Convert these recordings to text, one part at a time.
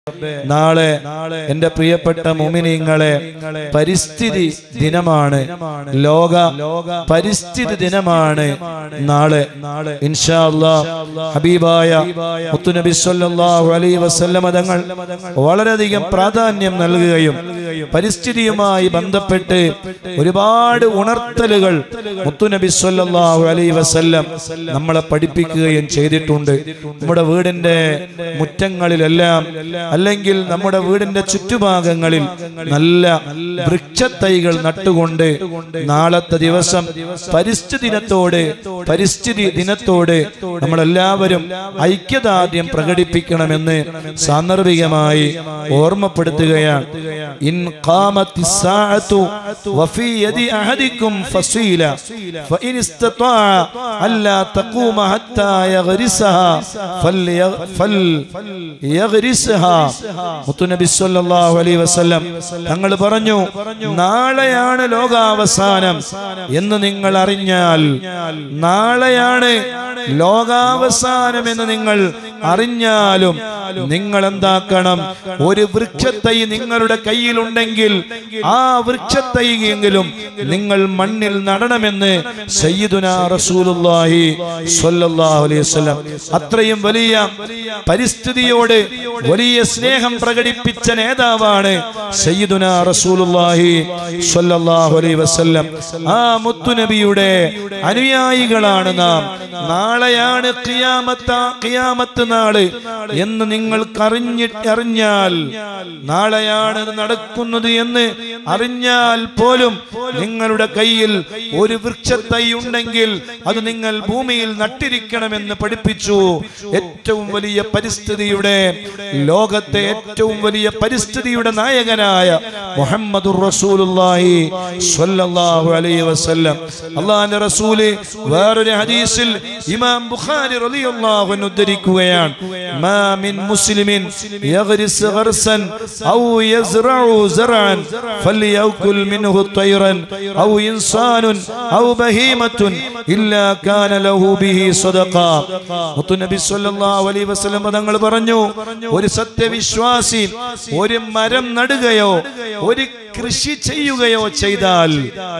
നാളെ എന്റെ പ്രിയപ്പെട്ട മുമിനിങ്ങളെ പരിസ്ഥിതി ദിനമാണ് ലോക പരിസ്ഥിതി ദിനമാണ് നാളെ ഇൻഷാ അല്ലാ ഹബീബായ മുത്തുനബി സല്ലല്ലാഹു അലൈഹി വസല്ലമ തങ്ങൾ വളരെയധികം പ്രാധാന്യം നൽകുകയും പരിസ്ഥിതിയുമായി ബന്ധപ്പെട്ട് ഒരുപാട് ഉണർത്തലുകൾ മുത്തുനബി സല്ലല്ലാഹു അലൈഹി വസല്ലം നമ്മളെ പഠിപ്പിക്കുകയും ചെയ്തിട്ടുണ്ട് നമ്മുടെ വീടിന്റെ മുറ്റങ്ങളിലെല്ലാം അല്ലെങ്കിൽ നമ്മുടെ വീടിന്റെ ചുറ്റുഭാഗങ്ങളിൽ നല്ല വൃക്ഷത്തൈകൾ നട്ടുകൊണ്ട് നാളത്തെ ദിവസം പരിസ്ഥിതി ദിനത്തോട് പരിസ്ഥിതി ദിനത്തോട് നമ്മളെല്ലാവരും ഐക്യദാർഢ്യം പ്രകടിപ്പിക്കണമെന്ന് സാന്ദർഭികമായി ഓർമ്മപ്പെടുത്തുകയാണ് ഇൻ ഖാമത്തി സാഅതു വഫി യദി അഹദിക്കും ഫസീല ഫഇൻ ഇസ്തതാഅ അല്ലാ തഖൂമ ഹത്താ യഗ്രിസഹാ ഫൽയ- ഫൽ യഗ്രിസ്ഹാ മുത്തുനബി സല്ലല്ലാഹു അലൈഹി വസല്ലം തങ്ങൾ പറഞ്ഞു നാളെയാണ് ലോകാവസാനം എന്ന് നിങ്ങൾ അറിഞ്ഞാൽ നാളെയാണ് ലോകാവസാനം എന്ന് നിങ്ങൾ അറിഞ്ഞാലും നിങ്ങൾ എന്താക്കണം ഒരു വൃക്ഷത്തൈ നിങ്ങളുടെ കയ്യിലുണ്ടെങ്കിൽ ആ വൃക്ഷത്തൈയെങ്കിലും നിങ്ങൾ മണ്ണിൽ നടണമെന്ന് സയ്യിദുന റസൂലുള്ളാഹി സ്വല്ലല്ലാഹു അലൈഹി വസല്ലം അത്രയും വലിയ പരിസ്ഥിതിയോട് വലിയ സ്നേഹം പ്രകടിപ്പിച്ച നേതാവാണ് സയ്യിദുന റസൂലുള്ളാഹി സ്വല്ലല്ലാഹു അലൈഹി വസല്ലം ആ മുത്തുനബിയുടെ അനുയായികളാണ് നാം നാളെയാണ് ഖിയാമത്ത ഖിയാമത്ത് നാള് എന്ന് നിങ്ങൾക്ക് അറിഞ്ഞിട്ട് അറിഞ്ഞാൽ നാളെയാണ് ഇത് നടക്കുന്നത് എന്ന് അറിഞ്ഞാൽ പോലും നിങ്ങളുടെ കയ്യിൽ ഒരു വൃക്ഷത്തൈ ഉണ്ടെങ്കിൽ അത് നിങ്ങൾ ഭൂമിയിൽ നട്ടിരിക്കണമെന്ന് പഠിപ്പിച്ചു ഏറ്റവും വലിയ പരിസ്ഥിതിയുടെ ലോകത്തെ ഏറ്റവും വലിയ പരിസ്ഥിതിയുടെ നായകനായ മുഹമ്മദുർ റസൂലുള്ളാഹി സ്വല്ലല്ലാഹു അലൈഹി വസല്ലം അള്ളാഹിന്റെ റസൂല് വേറൊരു ഹദീസിൽ ഇമാം ബുഖാരി റളിയല്ലാഹു അൻഹു ഉദ്ധരിക്കുകയാണ് മാ മിൻ മുസ്ലിമിൻ യഗ്രിസ് ഗർസൻ ഔ യസ്റഉ സറഅൻ ഫല്യഅകുൽ മിൻഹു തൈറൻ ഔ ഇൻസാനുൻ ഔ ബഹീമത്തുൻ ഇല്ലാ കാന ലഹു ബിഹി സദഖ മുത്തുനബി സ്വല്ലല്ലാഹു അലൈഹി വസല്ലം തങ്ങൾ പറഞ്ഞു ഒരു സത്യവിശ്വാസി ഒരു മരം നടുകയോ ഒരു കൃഷി ചെയ്യുകയോ ചെയ്താൽ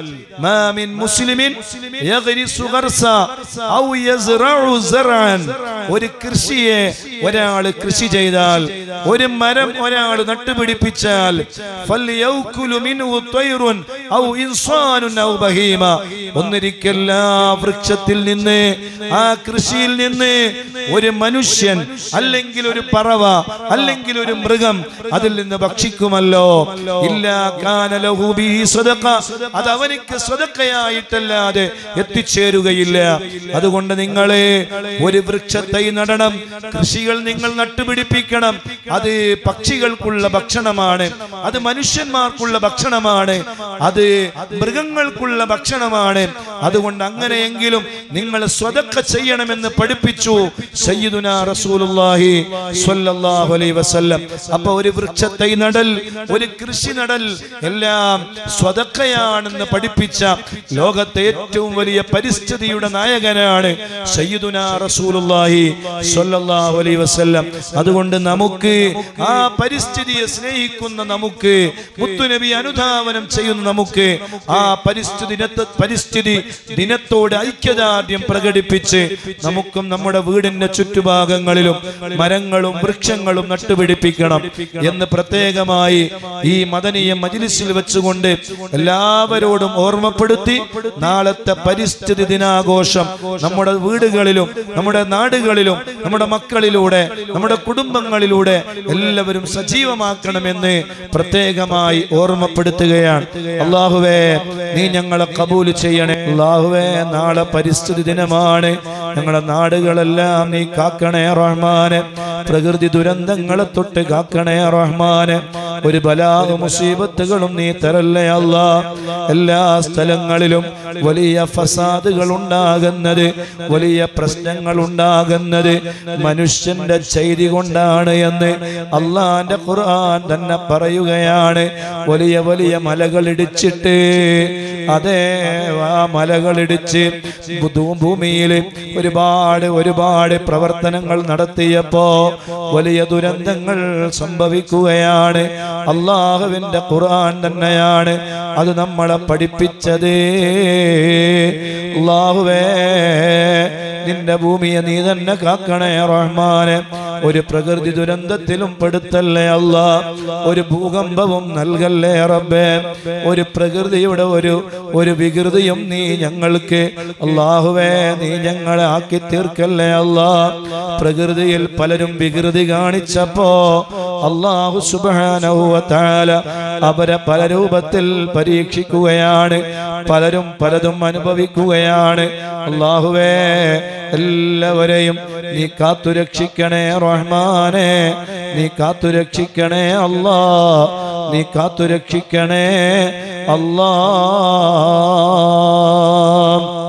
മാ മിൻ മുസ്ലിമിൻ യഗ്രിസു ഗർസ ഔ യസ്റഉ സറഅൻ ഒരു കൃഷിയെ ഒരാൾ കൃഷി ചെയ്താൽ ഒരു മരം ഒരാൾ നട്ടുപിടിപ്പിച്ചാൽ ഫല്യൗകുലു മിൻഹു ത്വയ്റുൻ ഔ ഇൻസാനുൻ ഔ ബഹീമ ഒന്നിരിക്കൽ ആ വൃക്ഷത്തിൽ നിന്ന് ആ കൃഷിയിൽ നിന്ന് ഒരു മനുഷ്യൻ അല്ലെങ്കിൽ ഒരു പറവ അല്ലെങ്കിൽ ഒരു മൃഗം അതിൽ നിന്ന് ഭക്ഷിക്കുമല്ലോ ഇല്ലാ കാന ലഹു ബിഹി സദഖ അത് അവനിക്ക് സ്വതക്കയായിട്ടല്ലാതെ എത്തിച്ചേരുകയില്ല അതുകൊണ്ട് നിങ്ങളെ ഒരു വൃക്ഷത്തൈ നടണം കൃഷികൾ നിങ്ങൾ നട്ടുപിടിപ്പിക്കണം അത് പക്ഷികൾക്കുള്ള ഭക്ഷണമാണ് അത് മനുഷ്യന്മാർക്കുള്ള ഭക്ഷണമാണ് അത് മൃഗങ്ങൾക്കുള്ള ഭക്ഷണമാണ് അതുകൊണ്ട് അങ്ങനെയെങ്കിലും നിങ്ങൾ സ്വതക്ക ചെയ്യണമെന്ന് പഠിപ്പിച്ചു സയ്യിദുന റസൂലുള്ളാഹി സ്വല്ലല്ലാഹു അലൈഹി വസല്ലം അപ്പൊ ഒരു വൃക്ഷത്തൈ നടൽ ഒരു കൃഷി നടൽ എല്ലാം സ്വതക്കയാണെന്ന് പഠിപ്പിച്ച ലോകത്തെ ഏറ്റവും വലിയ പരിസ്ഥിതിയുടെ നായകനാണ് സയ്യിദുന റസൂലുള്ളാഹി സ്വല്ലല്ലാഹു അലൈഹി വസല്ലം അതുകൊണ്ട് നമുക്ക് ആ പരിസ്ഥിതിയെ സ്നേഹിക്കുന്ന നമുക്ക് മുത്തുനബി അനുധാവനം ചെയ്യുന്ന നമുക്ക് ആ പരിസ്ഥിതി ദിനത്തെ പരിസ്ഥിതി ദിനത്തോട് ഐക്യദാർഢ്യം പ്രകടിപ്പിച്ച് നമുക്കും നമ്മുടെ വീടിന്റെ ചുറ്റുഭാഗങ്ങളിലും മരങ്ങളും വൃക്ഷങ്ങളും നട്ടുപിടിപ്പിക്കണം എന്ന് പ്രത്യേകമായി ഈ മദനീയ മജിലിസിൽ വെച്ചുകൊണ്ട് എല്ലാവരോടും ഓർമ്മപ്പെടുത്തി നാളത്തെ പരിസ്ഥിതി ദിനാഘോഷം നമ്മുടെ വീടുകളിലും നമ്മുടെ നാടുകളിലും നമ്മുടെ മക്കളിലൂടെ നമ്മുടെ കുടുംബങ്ങളിലൂടെ എല്ലാവരും സജീവമാക്കണമെന്ന് പ്രത്യേകമായി ഓർമ്മപ്പെടുത്തുകയാണ് അള്ളാഹുവേ നീ ഞങ്ങളെ കബൂല് ചെയ്യണേ അള്ളാഹുവേ നാളെ പരിസ്ഥിതി ദിനമാണ് ഞങ്ങളുടെ നാടുകളെല്ലാം നീ കാക്കണേ റഹ്മാന് പ്രകൃതി ദുരന്തങ്ങളെ തൊട്ട് കാക്കണേ റഹ്മാന് ഒരു ബലാഹ് മുസീബത്തുകളും നീ തരല്ലേ അല്ല എല്ലാ സ്ഥലങ്ങളിലും വലിയ ഫസാദുകൾ ഉണ്ടാകുന്നത് വലിയ പ്രശ്നങ്ങൾ ഉണ്ടാകുന്നത് മനുഷ്യന്റെ ചെയ്തി കൊണ്ടാണ് എന്ന് അള്ളാന്റെ ഖുർആൻ തന്നെ പറയുകയാണ് വലിയ വലിയ മലകൾ ഇടിച്ചിട്ട് അതേ ആ മലകളിടിച്ച് ഭൂ- ഭൂമിയിൽ ഒരുപാട് ഒരുപാട് പ്രവർത്തനങ്ങൾ നടത്തിയപ്പോ വലിയ ദുരന്തങ്ങൾ സംഭവിക്കുകയാണ് അള്ളാഹുവിന്റെ ഖുർആൻ തന്നെയാണ് അത് നമ്മളെ പഠിപ്പിച്ചത് അള്ളാഹുവേ നിന്റെ ഭൂമിയെ നീ തന്നെ കാക്കണേ റഹ്മാനെ ഒരു പ്രകൃതി ദുരന്തത്തിലും പെടുത്തല്ലേ അല്ല ഒരു ഭൂകമ്പവും നൽകല്ലേ റബ്ബേ ഒരു പ്രകൃതിയുടെ ഒരു ഒരു വികൃതിയും നീ ഞങ്ങൾക്ക് അള്ളാഹുവേ നീ ഞങ്ങളെ ആക്കി തീർക്കല്ലേ അല്ല പ്രകൃതിയിൽ പലരും വികൃതി കാണിച്ചപ്പോ അള്ളാഹു സുബാനൗവത്താല അവരെ പല രൂപത്തിൽ പരീക്ഷിക്കുകയാണ് പലരും പലതും അനുഭവിക്കുകയാണ് അള്ളാഹുവേ എല്ലാവരെയും നീ കാത്തുരക്ഷിക്കണേ റഹ്മാനെ നീ കാത്തുരക്ഷിക്കണേ അല്ലാ നീ കാത്തുരക്ഷിക്കണേ അല്ലാ